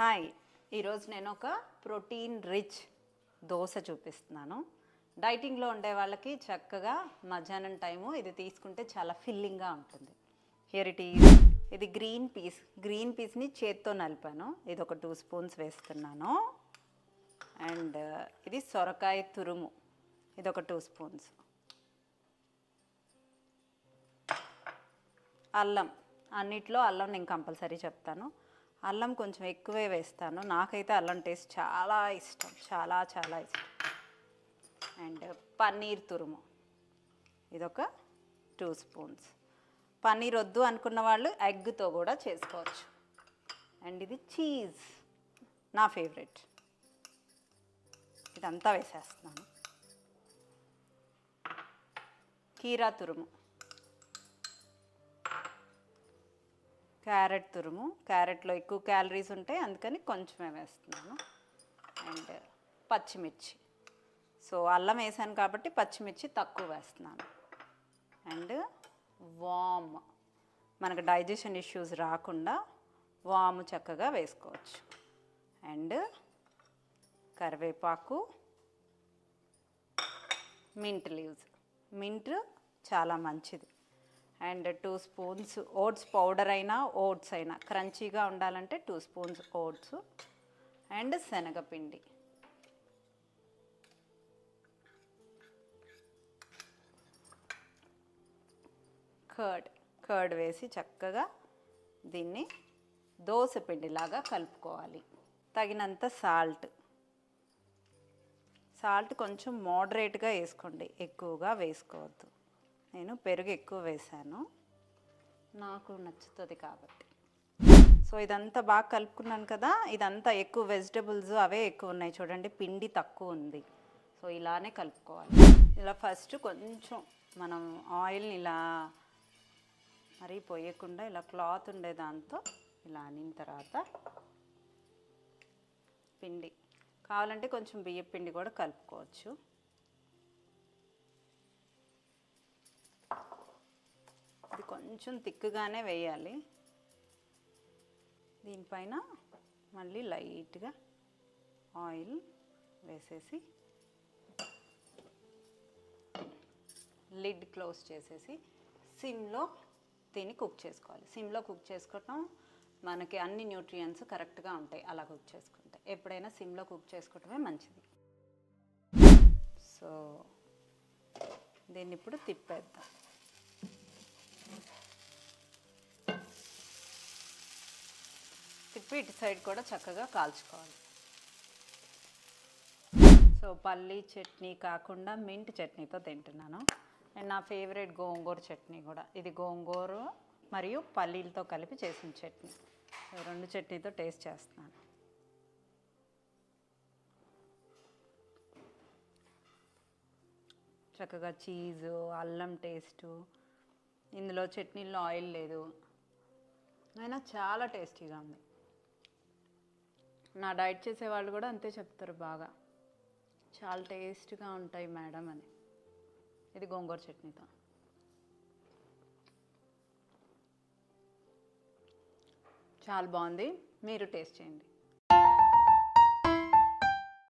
hi ఈరోజు నేను ఒక ప్రోటీన్ రిచ్ దోశ చూపిస్తున్నాను డైటింగ్లో ఉండే వాళ్ళకి చక్కగా మధ్యాహ్నం టైము ఇది తీసుకుంటే చాలా ఫిల్లింగ్గా ఉంటుంది హియర్ ఇట్ ఈజ్ ఇది గ్రీన్ పీస్ గ్రీన్ పీస్ని చేత్తో నలిపాను ఇది ఒక టూ స్పూన్స్ వేస్తున్నాను అండ్ ఇది సొరకాయ తురుము ఇది ఒక టూ స్పూన్స్ అల్లం అన్నిట్లో అల్లం నేను కంపల్సరీ చెప్తాను అల్లం కొంచెం ఎక్కువే వేస్తాను నాకైతే అల్లం టేస్ట్ చాలా ఇష్టం చాలా చాలా ఇష్టం అండ్ పన్నీర్ తురుము ఇదొక టూ స్పూన్స్ పన్నీర్ వద్దు అనుకున్న వాళ్ళు ఎగ్తో కూడా చేసుకోవచ్చు అండ్ ఇది చీజ్ నా ఫేవరెట్ ఇదంతా వేసేస్తున్నాను కీరా తురుము క్యారెట్ తురుము క్యారెట్లో ఎక్కువ క్యాలరీస్ ఉంటాయి అందుకని కొంచెమే వేస్తున్నాను అండ్ పచ్చిమిర్చి సో అల్లం వేసాను కాబట్టి పచ్చిమిర్చి తక్కువ వేస్తున్నాను అండ్ వామ్ మనకు డైజెషన్ ఇష్యూస్ రాకుండా వాము చక్కగా వేసుకోవచ్చు అండ్ కరివేపాకు మింట్ లీవ్స్ మింట్ చాలా మంచిది and two spoons oats powder అయినా ఓట్స్ అయినా క్రంచీగా ఉండాలంటే టూ స్పూన్స్ ఓట్స్ అండ్ శనగపిండి కర్డ్ కర్డ్ వేసి చక్కగా దీన్ని దోశ పిండిలాగా కలుపుకోవాలి తగినంత సాల్ట్ సాల్ట్ కొంచెం మోడరేట్గా వేసుకోండి ఎక్కువగా వేసుకోవద్దు నేను పెరుగు ఎక్కువ వేసాను నాకు నచ్చుతుంది కాబట్టి సో ఇదంతా బాగా కలుపుకున్నాను కదా ఇదంతా ఎక్కువ వెజిటబుల్స్ అవే ఎక్కువ ఉన్నాయి చూడండి పిండి తక్కువ ఉంది సో ఇలానే కలుపుకోవాలి ఇలా ఫస్ట్ కొంచెం మనం ఆయిల్ని ఇలా మరీ పోయకుండా ఇలా క్లాత్ ఉండే దాంతో ఇలా అనిన తర్వాత పిండి కావాలంటే కొంచెం బియ్యం పిండి కూడా కలుపుకోవచ్చు ఇది కొంచెం తిక్కుగానే వేయాలి దీనిపైన మళ్ళీ లైట్గా ఆయిల్ వేసేసి లిడ్ క్లోజ్ చేసేసి సిమ్లో దీన్ని కుక్ చేసుకోవాలి సిమ్లో కుక్ చేసుకోవటం మనకి అన్ని న్యూట్రియంట్స్ కరెక్ట్గా ఉంటాయి అలా కుక్ చేసుకుంటే ఎప్పుడైనా సిమ్లో కుక్ చేసుకోవటమే మంచిది సో దీన్ని ఇప్పుడు తిప్పేద్దాం తిప్పి ఇటు సైడ్ కూడా చక్కగా కాల్చుకోవాలి సో పల్లీ చట్నీ కాకుండా మింట్ చట్నీతో తింటున్నాను అండ్ నా ఫేవరెట్ గోంగూర చట్నీ కూడా ఇది గోంగూర మరియు పల్లీలతో కలిపి చేసిన చట్నీ సో రెండు చట్నీతో టేస్ట్ చేస్తున్నాను చక్కగా చీజు అల్లం టేస్టు ఇందులో చట్నీలో ఆయిల్ లేదు అయినా చాలా టేస్టీగా ఉంది నా డైట్ చేసే వాళ్ళు కూడా అంతే చెప్తారు బాగా చాలా టేస్ట్గా ఉంటాయి మేడం అని ఇది గోంగూర చట్నీతో చాలా బాగుంది మీరు టేస్ట్ చేయండి